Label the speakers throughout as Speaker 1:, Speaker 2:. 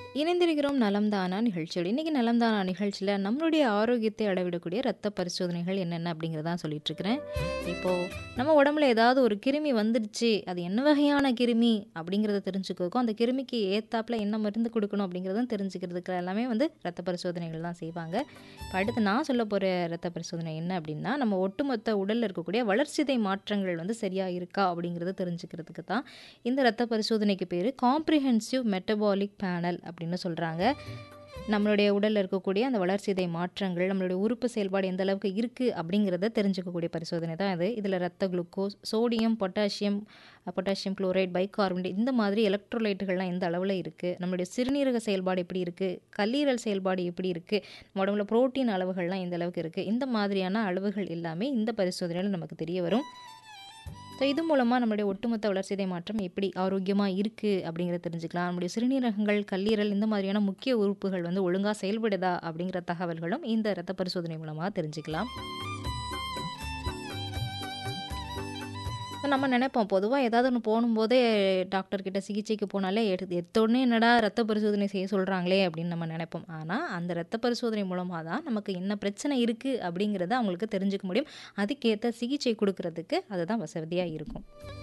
Speaker 1: இணைந்திருக்கிறோம் நலம்தானா நிகழ்ச்சியோடு இன்றைக்கி நலம்தானா நிகழ்ச்சியில் நம்மளுடைய ஆரோக்கியத்தை அளவிடக்கூடிய ரத்த பரிசோதனைகள் என்னென்ன அப்படிங்கிறதான் சொல்லிட்டு இருக்கிறேன் இப்போது நம்ம உடம்புல ஏதாவது ஒரு கிருமி வந்துடுச்சு அது என்ன வகையான கிருமி அப்படிங்கிறத தெரிஞ்சுக்கிறதுக்கும் அந்த கிருமிக்கு ஏத்தாப்புல என்ன மருந்து கொடுக்கணும் அப்படிங்கிறதும் தெரிஞ்சுக்கிறதுக்கு எல்லாமே வந்து ரத்த பரிசோதனைகள் தான் செய்வாங்க இப்போ அடுத்து நான் சொல்ல போகிற ரத்த பரிசோதனை என்ன அப்படின்னா நம்ம ஒட்டுமொத்த உடலில் இருக்கக்கூடிய வளர்சிதை மாற்றங்கள் வந்து சரியாக இருக்கா அப்படிங்கிறத தெரிஞ்சுக்கிறதுக்கு தான் இந்த ரத்த பரிசோதனைக்கு பேர் காம்ப்ரிஹென்சிவ் மெட்டபாலிக் பேனல் அப்படின்னு சொல்கிறாங்க நம்மளுடைய உடலில் இருக்கக்கூடிய அந்த வளர்சிதை மாற்றங்கள் நம்மளுடைய உறுப்பு செயல்பாடு எந்த அளவுக்கு இருக்குது அப்படிங்கிறத தெரிஞ்சுக்கக்கூடிய பரிசோதனை தான் இது இதில் ரத்த glucose sodium potassium potassium chloride bicarbonate இந்த மாதிரி எலக்ட்ரோலைட்டுகள்லாம் எந்த அளவில் இருக்குது நம்மளுடைய சிறுநீரக செயல்பாடு எப்படி இருக்குது கல்லீரல் செயல்பாடு எப்படி இருக்குது நம்ம உடம்புல புரோட்டீன் அளவுகள்லாம் எந்த அளவுக்கு இருக்குது இந்த மாதிரியான அளவுகள் எல்லாமே இந்த பரிசோதனையில் நமக்கு தெரிய வரும் ஸோ இது மூலமாக நம்மளுடைய ஒட்டுமொத்த வளர்சிதை மாற்றம் எப்படி ஆரோக்கியமாக இருக்குது அப்படிங்கிறத தெரிஞ்சுக்கலாம் நம்முடைய சிறுநீரகங்கள் கல்லீரல் இந்த மாதிரியான முக்கிய உறுப்புகள் வந்து ஒழுங்காக செயல்படுதா அப்படிங்கிற தகவல்களும் இந்த இரத்த பரிசோதனை மூலமாக தெரிஞ்சுக்கலாம் நம்ம நினைப்போம் பொதுவாக ஏதாவது ஒன்று போகும்போதே டாக்டர்கிட்ட சிகிச்சைக்கு போனாலே எடுத்து எடுத்தோடனே என்னடா ரத்த பரிசோதனை செய்ய சொல்கிறாங்களே அப்படின்னு நம்ம நினைப்போம் ஆனால் அந்த ரத்த பரிசோதனை மூலமாக தான் நமக்கு என்ன பிரச்சனை இருக்குது அப்படிங்கிறத அவங்களுக்கு தெரிஞ்சுக்க முடியும் அதுக்கேற்ற சிகிச்சை கொடுக்கறதுக்கு அதுதான் வசதியாக இருக்கும்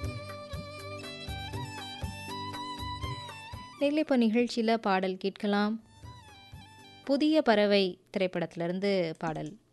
Speaker 1: நெல்லை இப்போ நிகழ்ச்சியில் பாடல் கேட்கலாம் புதிய பறவை திரைப்படத்திலிருந்து பாடல்